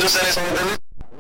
ಮುಂಚೂಸರಿ ಸಮಯದಲ್ಲಿ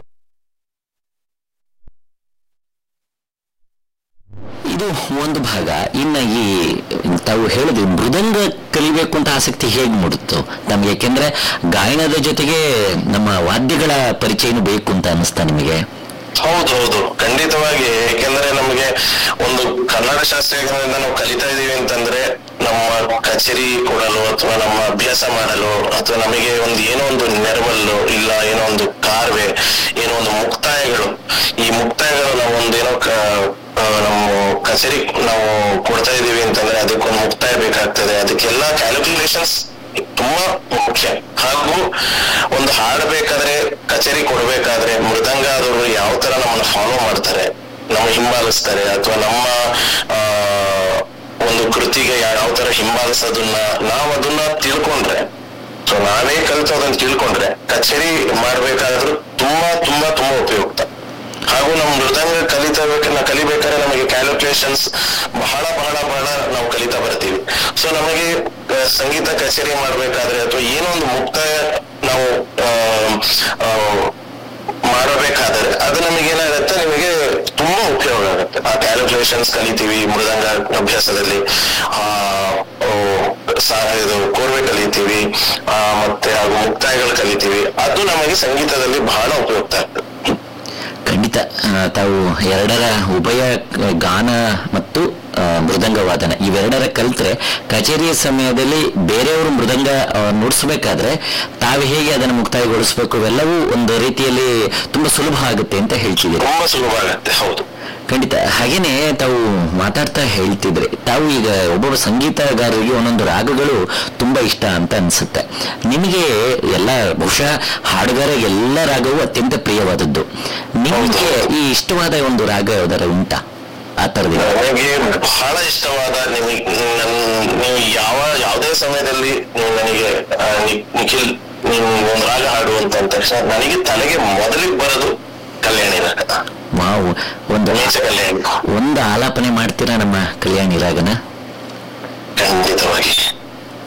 ಇದು ಒಂದು ಭಾಗ ಇನ್ನ ಈ ತಾವು ಹೇಳಿದ್ರಿ ಮೃದಂಗ ಕಲಿಬೇಕು ಅಂತ ಆಸಕ್ತಿ ಹೇಗೆ ಮೂಡಿತ್ತು ನಮ್ಗೆ ಯಾಕೆಂದ್ರೆ ಗಾಯನದ ಜೊತೆಗೆ ನಮ್ಮ ವಾದ್ಯಗಳ ಪರಿಚಯನೂ ಬೇಕು ಅಂತ ಅನ್ನಿಸ್ತಾ ನಿಮಗೆ ಹೌದು ಹೌದು ಖಂಡಿತವಾಗಿ ಏಕೆಂದ್ರೆ ನಮಗೆ ಒಂದು ಕನ್ನಡ ಶಾಸ್ತ್ರೀಯದಿಂದ ನಾವು ಕಲಿತಾ ಇದೀವಿ ಅಂತಂದ್ರೆ ನಮ್ಮ ಕಚೇರಿ ಕೊಡಲು ಅಥವಾ ನಮ್ಮ ಅಭ್ಯಾಸ ಮಾಡಲು ಅಥವಾ ನಮಗೆ ಒಂದು ಏನೋ ಒಂದು ನೆರವಲ್ಲು ಇಲ್ಲ ಏನೋ ಒಂದು ಕಾರ್ವೆ ಏನೋ ಒಂದು ಮುಕ್ತಾಯಗಳು ಈ ಮುಕ್ತಾಯಗಳು ನಾವು ಒಂದೇನೋ ಕ- ಆ, ನಮ್ಮ ಕಚೇರಿ ನಾವು ಕೊಡ್ತಾ ಇದೀವಿ ಅಂತಂದ್ರೆ ಅದಕ್ಕೊಂದು ಮುಕ್ತಾಯ ಬೇಕಾಗ್ತದೆ ಅದಕ್ಕೆಲ್ಲ ಕ್ಯಾಲ್ಕುಲೇಷನ್ಸ್ ತುಂಬಾ ಮುಖ್ಯ ಹಾಗೂ ಒಂದು ಹಾಡಬೇಕಾದ್ರೆ ಕಚೇರಿ ಕೊಡ್ಬೇಕಾದ್ರೆ ಮೃದಂಗಾದವರು ಯಾವ ತರ ನಮ್ಮನ್ನ ಫಾಲೋ ಮಾಡ್ತಾರೆ ನಮ್ಮ ಹಿಂಬಾಲಿಸ್ತಾರೆ ಅಥವಾ ನಮ್ಮ ಆ ಒಂದು ಕೃತಿಗೆ ಯಾವ ತರ ಹಿಂಬಾಲಿಸೋದನ್ನ ನಾವು ಅದನ್ನ ತಿಳ್ಕೊಂಡ್ರೆ ಸೊ ನಾವೇ ಕಲಿತು ಅದನ್ನ ತಿಳ್ಕೊಂಡ್ರೆ ಕಚೇರಿ ಮಾಡ್ಬೇಕಾದ್ರೂ ತುಂಬಾ ತುಂಬಾ ತುಂಬಾ ಉಪಯುಕ್ತ ಹಾಗೂ ನಮ್ಮ ಮೃದಂಗ ಕಲಿತಾ ಬೇಕನ್ನ ಕಲಿಬೇಕಾದ್ರೆ ನಮಗೆ ಕ್ಯಾಲ್ಕುಲೇಷನ್ಸ್ ಬಹಳ ಬಹಳ ಬಹಳ ನಾವು ಕಲಿತಾ ಬರ್ತೀವಿ ಸೊ ನಮಗೆ ಆ, ಸಂಗೀತ ಕಚೇರಿ ಮಾಡ್ಬೇಕಾದ್ರೆ ಅಥವಾ ಏನೋ ಒಂದು ಮುಕ್ತಾಯ ನಾವು ಆ, ಆ, ಮಾಡಬೇಕಾದ್ರೆ ಅದು ನಮಗೆ ಏನಾಗುತ್ತೆ ನಿಮಗೆ ತುಂಬಾ ಉಪಯೋಗ ಆಗುತ್ತೆ ಆ ಕ್ಯಾಲ್ಕುಲೇಷನ್ಸ್ ಕಲಿತೀವಿ ಮೃದಂಗ ಅಭ್ಯಾಸದಲ್ಲಿ ಆ ಓ, ಸಾ- ಇದು ಕೋರ್ವೆ ಕಲಿತೀವಿ ಆ, ಮತ್ತೆ ಹಾಗೂ ಮುಕ್ತಾಯಗಳು ಕಲಿತೀವಿ ಅದು ನಮಗೆ ಸಂಗೀತದಲ್ಲಿ ಬಹಳ ಉಪಯುಕ್ತ ಆಗ್ತದೆ ಖಂಡಿತ ಆ, ತಾವು ಎರಡರ ಉಭಯ ಗಾನ ಮತ್ತು ಆ, ಮೃದಂಗ ವಾದನ ಇವೆರಡರ ಕಲ್ತ್ರೆ ಕಚೇರಿಯ ಸಮಯದಲ್ಲಿ ಬೇರೆಯವರು ಮೃದಂಗ ಆ, ನುಡಿಸ್ಬೇಕಾದ್ರೆ ತಾವು ಹೇಗೆ ಅದನ್ನು ಮುಕ್ತಾಯಗೊಳಿಸಬೇಕು ಇವೆಲ್ಲವೂ ಒಂದು ರೀತಿಯಲ್ಲಿ ತುಂಬಾ ಸುಲಭ ಆಗುತ್ತೆ ಅಂತ ಹೇಳ್ತಿದ್ದೀರಿ ತುಂಬಾ ಸುಲಭ ಆಗತ್ತೆ ಹೌದು ಖಂಡಿತ ಹಾಗೇನೆ ತಾವು ಮಾತಾಡ್ತಾ ಹೇಳ್ತಿದ್ರೆ ತಾವು ಈಗ ಒಬ್ಬೊಬ್ಬ ಸಂಗೀತಗಾರರಿಗೆ ಒಂದೊಂದು ರಾಗಗಳು ತುಂಬಾ ಇಷ್ಟ ಅಂತ ಅನ್ಸುತ್ತೆ ನಿಮಗೆ ಎಲ್ಲ ಬಹುಶಃ ಹಾಡುಗಾರ ಎಲ್ಲ ರಾಗವೂ ಅತ್ಯಂತ ಪ್ರಿಯವಾದದ್ದು ನಿಮಗೆ ಈ ಇಷ್ಟವಾದ ಒಂದು ರಾಗ ಯಾವ್ದಾರ ಉಂಟಾ ಆ ತರದಿಲ್ಲ ನನಗೆ ಬಹಳ ಇಷ್ಟವಾದ ನಿಮಗೆ ನನ್- ನೀವು ಯಾವ ಯಾವುದೇ ಸಮಯದಲ್ಲಿ ನೀವು ನನಗೆ ಆ, ನಿ- ನಿಖಿಲ್ ನೀವು ಒಂದು ರಾಗ ಹಾಡು ಅಂತ ಅಂದ ತಕ್ಷಣ ನನಗೆ ತಲೆಗೆ ಮೊದಲಿಗೆ ಬರೋದು ಕಲ್ಯಾಣಿ ರಾಗ ಮಾವು ಒಂದು ನೀಚ ಕಲ್ಯಾಣಿ ಒಂದು ಆಲಾಪನೆ ಮಾಡ್ತೀರಾ ನಮ್ಮ ಕಲ್ಯಾಣಿ ರಾಗನ ಖಂಡಿತವಾಗಿ